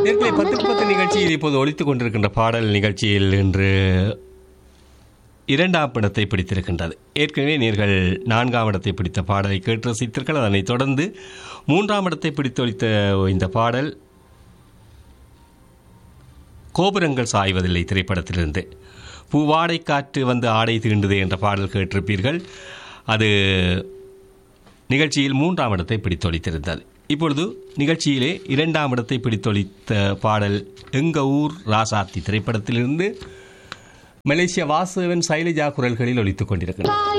நேர்களை பத்துக்கு பத்து நிகழ்ச்சியில் இப்போது ஒழித்துக் கொண்டிருக்கின்ற பாடல் நிகழ்ச்சியில் இன்று இரண்டாம் இடத்தை பிடித்திருக்கின்றது ஏற்கனவே நீங்கள் நான்காம் இடத்தை பிடித்த பாடலை கேட்டு ரசித்தீர்கள் அதனைத் தொடர்ந்து மூன்றாம் இடத்தை பிடித்தொழித்த இந்த பாடல் கோபுரங்கள் சாய்வதில்லை திரைப்படத்திலிருந்து பூவாடை காற்று வந்து ஆடை தீண்டுது என்ற பாடல் கேட்டிருப்பீர்கள் அது நிகழ்ச்சியில் மூன்றாம் இடத்தை பிடித்தொழித்திருந்தது இப்பொழுது நிகழ்ச்சியிலே இரண்டாம் இடத்தை பிடித்தொழித்த பாடல் எங்க ஊர் ராசாத்தி திரைப்படத்திலிருந்து மலேசிய வாசுவன் சைலஜா குரல்களில் ஒலித்துக் கொண்டிருக்கிறது